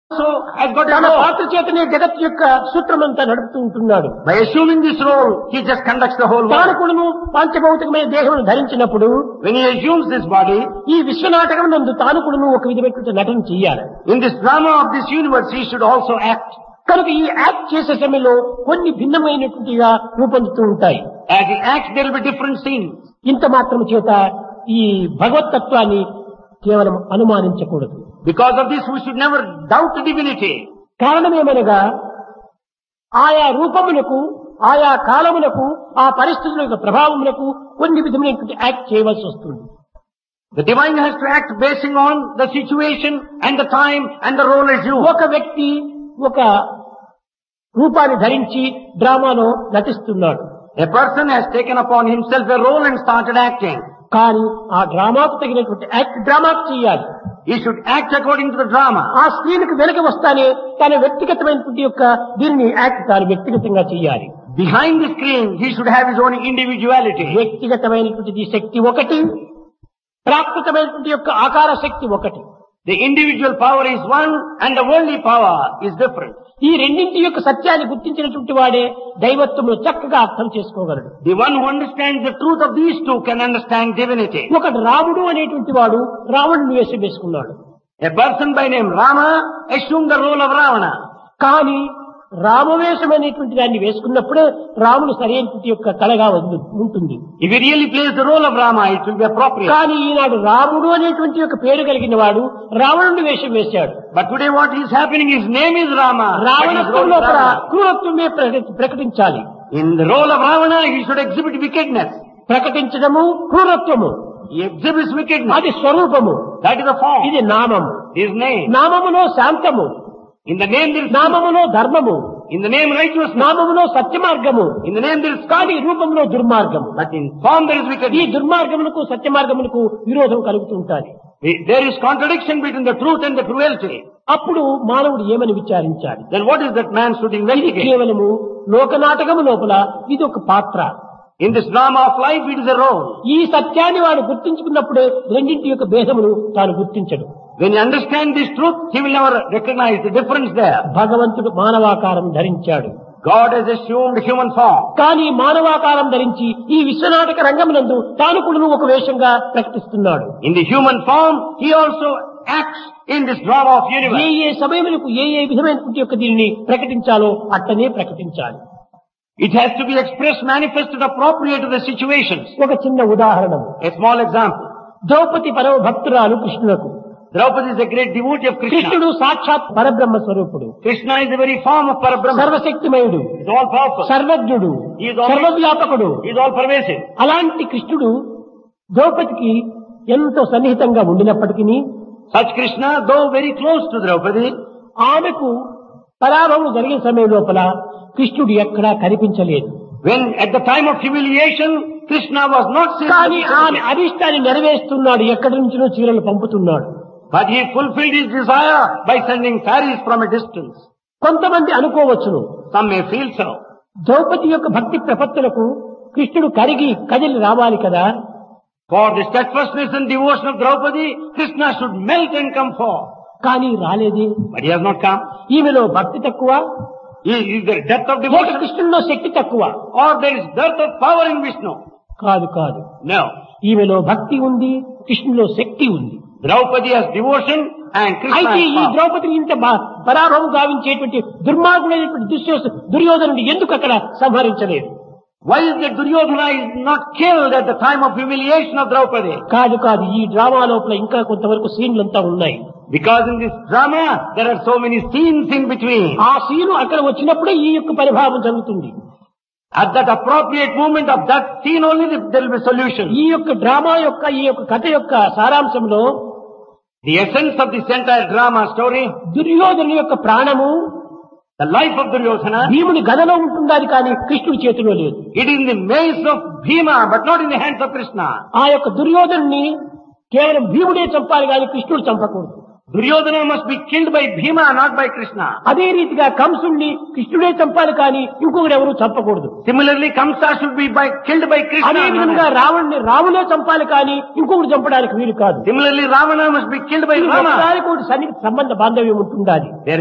also has got a తన role. పాత్ర చేతనే జగత్ యొక్క సూత్రమంతా నడుపుతూ ఉంటున్నాడు By assuming this role, he just conducts the whole తాను world. కూడాను పాంచభౌతికమైన దేహం ధరించినప్పుడు When he assumes this body, ఈ విశ్వనాటకం నందు తాను కూడాను ఒక విధమైనటువంటి నటన చేయాలి in this drama of this universe, he should also act. కనుక ఈ యాక్ట్ చేసే సమయంలో కొన్ని భిన్నమైనటువంటిగా రూపొందుతూ ఉంటాయి As he acts, there will be different scenes. ఇంత మాత్రం చేత ఈ భగవతత్వాన్ని కేవలం అనుమానించకూడదు Because of this, we should never doubt the divinity. కారణమేమనగా ఆయా రూపములకు ఆయా కాలములకు ఆ పరిస్థితుల యొక్క ప్రభావములకు కొన్ని విధమైనటువంటి యాక్ట్ చేయవలసి వస్తుంది The divine has to act basing on the situation and the time and the role assumed. ఒక వ్యక్తి ఒక రూపాన్ని ధరించి డ్రామాలో నటిస్తున్నాడు A person has taken upon himself a role and started acting. కానీ ఆ డ్రామాకు తగినటువంటి యాక్ట్ డ్రామాకు చేయాలి He should act according to the drama. ఆ స్క్రీన్కి వెనక వస్తానే తన వ్యక్తిగతమైనటువంటి యొక్క దీన్ని యాక్ట్ తాను వ్యక్తిగతంగా చేయాలి Behind the screen, he should have his own individuality. వ్యక్తిగతమైనటువంటి శక్తి ఒకటి ప్రాకృతమైనటువంటి యొక్క ఆకార శక్తి ఒకటి The individual power is one and the worldly power is different. ఈ రెండింటి యొక్క సత్యాన్ని గుర్తించినటువంటి వాడే దైవత్వమును చక్కగా అర్థం చేసుకోగలడు The one who understands the truth of these two can understand divinity. ఒకటి రాముడు అనేటువంటి వాడు రావణుని వేషం వేసుకున్నాడు A person by name Rama assumed the role of Ravana. కానీ రామవేషం అనేటువంటి దాన్ని వేసుకున్నప్పుడే రాముడు సరైనటువంటి యొక్క కళగా ఉంది- ఉంటుంది If he really plays the role of Rama, it will be appropriate. కానీ ఈనాడు రాముడు అనేటువంటి యొక్క పేరు కలిగిన వాడు రావణుని వేషం వేశాడు But today what is happening, his name is Rama. but his రావణత్వం role is లోపల Ravana. క్రూరత్వమే ప్రకటి- ప్రకటించాలి In the role of Ravana, he should exhibit wickedness. ప్రకటించడము క్రూరత్వము He exhibits wickedness. అది స్వరూపము That is the form. ఇది నామము His name. నామములో శాంతము In the name there is నామములో ధర్మము In the name righteousness. నామములో సత్యమార్గము In the name there is కానీ రూపంలో దుర్మార్గము But in form there is ఈ wickedness. దుర్మార్గములకు సత్యమార్గములకు విరోధం కలుగుతుంటాది There is contradiction between the truth and the cruelty. అప్పుడు మానవుడు ఏమని విచారించాలి Then what is that man should ఇది investigate? కేవలము లోకనాటకము లోపల ఇది ఒక పాత్ర In this drama of life, it is a role. ఈ సత్యాన్ని వాడు గుర్తించుకున్నప్పుడే రెండింటి యొక్క భేదమును తాను గుర్తించడు When you understand this truth, he will never recognize the difference there. భగవంతుడు మానవాకారం ధరించాడు God has assumed human form. కానీ మానవాకారం ధరించి ఈ విశ్వనాటక రంగమునందు తాను కూడా ఒక వేషంగా ప్రకటిస్తున్నాడు In the human form, he also acts in this drama of A universe. ఏ సమయములకు ఏ ఏ విధమైనటువంటి యొక్క దీనిని ప్రకటించాలో అట్టనే ప్రకటించాలి It has to be expressed, manifested appropriate to the situations. ఒక చిన్న ఉదాహరణ A small example. ద్రౌపది పరమ భక్తురాలు కృష్ణులకు Draupadi is a great devotee of Krishna. కృష్ణుడు సాక్షాత్ పరబ్రహ్మ స్వరూపుడు Krishna is the very form of Parabrahma. సర్వశక్తిమయుడు He is all powerful. సర్వజ్ఞుడు He is all సర్వవ్యాపకుడు He is all pervasive. అలాంటి కృష్ణుడు ద్రౌపదికి ఎంతో సన్నిహితంగా ఉండినప్పటికీ Such Krishna, though very close to Draupadi, ఆమెకు పరాభవం జరిగిన సమయం లోపల కృష్ణుడు ఎక్కడా కనిపించలేదు when at the time of humiliation, Krishna was not seen. కానీ ఆమె అరిష్టాన్ని నెరవేరుస్తున్నాడు ఎక్కడి నుంచినో చీరలు పంపుతున్నాడు But he fulfilled his desire by sending saris from a distance. కొంతమంది అనుకోవచ్చును Some may feel so. Draupadi యొక్క భక్తి ప్రపత్తులకు కృష్ణుడు కరిగి కదిలి రావాలి కదా For the steadfastness and devotion of Draupadi, Krishna should melt and come forth. కానీ రాలేదే But he has not come. ఈమెలో భక్తి తక్కువ Is, is there depth of లేక devotion? కృష్ణుల్లో శక్తి తక్కువ Or there is dearth of power in Vishnu? కాదు కాదు No. ఈమెలో భక్తి ఉంది కృష్ణులో శక్తి ఉంది Draupadi has devotion and Krishna అయితే has ఈ power. ద్రౌపదిని ఇంత బా- పరాభవం గావించేటువంటి దుర్మార్గుడైనటువంటి దుశ్యోస దుర్యోధనుడు ఎందుకు అక్కడ సంహరించలేదు Why is that Duryodhana is not killed at the time of humiliation of Draupadi? కాదు కాదు ఈ డ్రామా లోపల ఇంకా కొంతవరకు సీన్లంతా ఉన్నాయి Because in this drama, there are so many scenes in between. ఆ సీను అక్కడ వచ్చినప్పుడే ఈ యొక్క పరిభావం జరుగుతుంది At that appropriate moment of that scene only, there will be solution. ఈ యొక్క డ్రామా యొక్క ఈ యొక్క కథ యొక్క సారాంశంలో The essence of this entire drama story, దుర్యోధను యొక్క ప్రాణము the life of Duryodhana, భీముని గదలో ఉంటుండాలి కానీ కృష్ణుడి చేతిలో లేదు it is in the maze of Bhima, but not in the hands of Krishna. ఆ యొక్క దుర్యోధనుని కేవలం భీముడే చంపాలి కానీ కృష్ణుడు చంపకూడదు Duryodhana must be killed by Bhima, not by Krishna. అదే రీతిగా కంసుణ్ణి కృష్ణుడే చంపాలి కానీ ఇంకొకరు ఎవరు చంపకూడదు Similarly, Kamsa should be by, killed by Krishna. అదే not విధంగా by- రావణ్ణి రాములే చంపాలి కానీ ఇంకొకరు చంపడానికి వీలు కాదు Similarly, Ravana must be killed by Rama. ఒకదానికి ఒకటి సన్నిహిత సంబంధ బాంధవ్యం ఉంటుండాలి There